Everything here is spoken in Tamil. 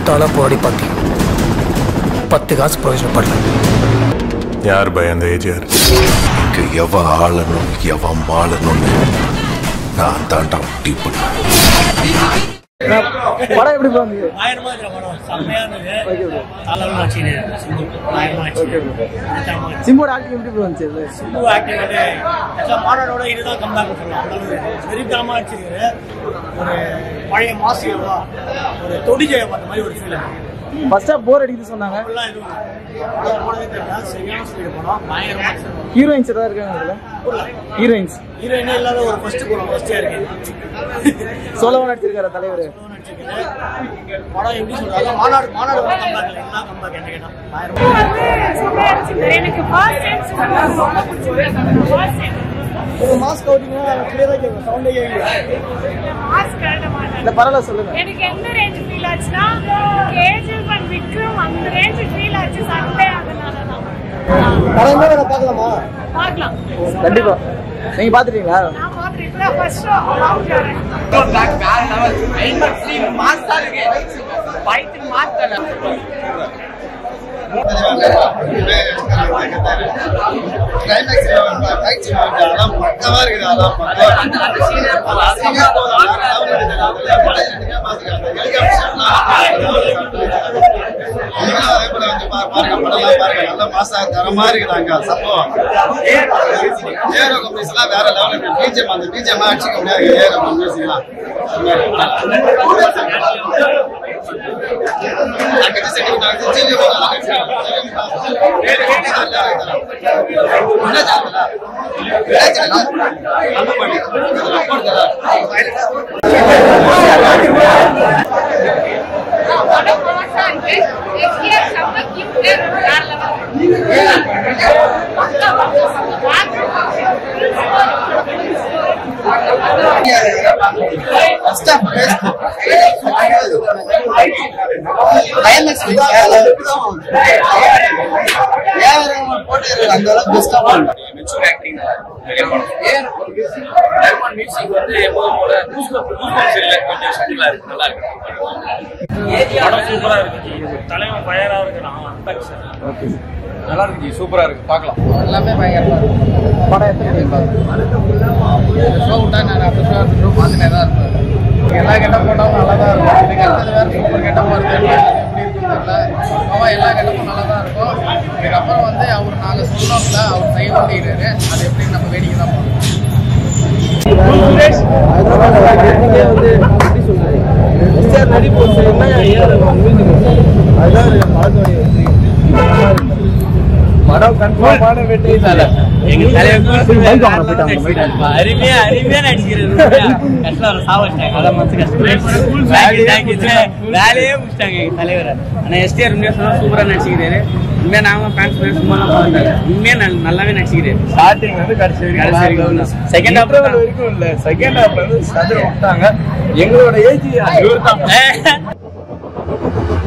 பத்தாளா போராடி பார்த்தேன் பத்து காசு பிரயோஜனப்படல யார் பய அந்த ஏஜியார் இங்க எவன் ஆளணும் எவன் மாளணும்னு நான் தாண்டா முடிவு பண்ணுவேன் படம் எப்படி ப்ரோ இருந்தது ஆயிரமா இருக்கிற படம் செம்மையா இருந்தது தலைவன் ஆச்சு சிம்பு ஆயிரமா ஆச்சு தரமா ஆச்சு. சிம்போட ஆக்டிங் எப்படி ப்ரோ இருந்துச்சு இது? சிம்பு ஆக்டிங் வந்து ஆக்சுவலாக மாடலோட இதுதான் கம்பேக் சொல்லலாம் அதாவது வெறித்தனமா வச்சிருக்காரு ஒரு பழைய மாசியவா ஒரு தொடிஜய பார்த்த மாதிரி ஒரு ஃபீல் ஃபர்ஸ்ட் ஹாஃப் போர் அடிக்குது சொன்னாங்க அப்படிலாம் எதுவும் இல்லை. படம் போனதே தெரியல சரியான ஸ்பீடு படம் பயங்கரமா இருக்கு. ஹீரோயின்ஸ் ஏதாவது இருக்காங்க அதுல ஹீரோயின்ஸ் ஹீரோயினே இல்லாத ஒரு ஃபர்ஸ்ட் படம் ஃபர்ஸ்டே இருக்கு சோலவா நடிச்சிருக்காரு தலைவர் நடிச்சிருக்குது. படம் எப்படி சொல்றது அதான் மாநாடு மாநாடு வர கம்பேக் இல்லை என்ன கம்பேக் என்ன கேட்டா பயங்கரமா எனக்கு ஃபர்ஸ்ட் டைம் சூப்பர் ரொம்ப பிடிச்சிருக்கு ஃபர்ஸ்ட் டைம் ஒரு மாஸ்க் அவுட்டிங்கன்னா கிளியரா கேட்கும் சவுண்டே கேட்கல மாஸ்க் கழட்ட மாட்டேன் இல்ல பரவாயில்ல சொல்லுங்க எனக்கு எந்த ரேஞ்ச் ஃபீல் ஆச்சுன்னா கேஜிஎஃப் அண்ட் விக்ரம் அந்த ரேஞ்ச் ஃபீல் ஆச்சு சண்டே அதனால தான் படமே வேற பார்க்கலாமா பார்க்கலாம் கண்டிப்பா நீங்க பாத்துட்டீங்களா நான் பார்த்துட்டு இப்போ ஃபர்ஸ்ட் ஷோ பார்த்துட்டு வரேன் தரமா இருக்கிறாங்க சம்பவம் ஏரோ கம்பெனிஸ் எல்லாம் வேற லெவலுக்கு பிஜிஎம் அந்த பிஜிஎம் அடிச்சுக்க முடியாது ஏரோ கம்பெனிஸ் எல்லாம் படம் மாசா இருக்கு எஸ்கேஎஃப் செம்ம கியூட் வேற அந்த அளவுக்கு பெஸ்டா மெச்சூர் ஆக்டிங் ஏன் தர்மன் மியூசிக் வந்து எப்போதும் போல இல்லை கொஞ்சம் சட்டிலா இருக்கு நல்லா இருக்கு படம் சூப்பரா இருக்கு தலைவன் பயரா இருக்கு நான் நல்லா இருக்கு ஜி சூப்பரா இருக்கு பார்க்கலாம் எல்லாமே பயங்கரமா இருக்கு படம் எப்படி ஷோ விட்டா நான் அப்போ ஷோ ஷோ பார்த்துட்டே தான் இருப்பேன் எல்லா கெட்டப் போட்டாலும் நல்லா தான் இருக்கும் இதுக்கு அடுத்தது வேற சூப்பர் கெட்டப் வருது எப்படி இருக்குன்னு தெரியல அவன் எல்லா கெட்டப்பும் நல்லா தான் இருக்கும் இதுக்கப்புறம் வந்து அவர் நாங்கள் சொன்னோம்ல அவர் செய்ய வேண்டியிருக்காரு அது எப்படின்னு நம்ம வேடிக்கை தான் பார்க்கணும் படம் கன்ஃபார்மான வெற்றி எங்க தலைவர் அருமையா அருமையா நடிக்கிறாரு கஷ்டம் ஒரு சாவடிச்சாங்க அதான் மனசு கஷ்டம் வேலையே முடிச்சிட்டாங்க எங்க தலைவர் ஆனா எஸ்டிஆர் உண்மையா சொன்னா சூப்பரா நடிச்சுக்கிறாரு உண்மையா நாம ஃபேன்ஸ் சும்மா தான் பார்த்தாங்க உண்மையா நல்- நல்லாவே நடிச்சுக்கிறாரு ஸ்டார்டிங் வந்து கடைசி கடைசி வரைக்கும் தான். Second half தான். வரைக்கும் இல்ல செகண்ட் ஹாஃப்ல வந்து சதுர விட்டாங்க எங்களோட ஏஜ் இவர் தான்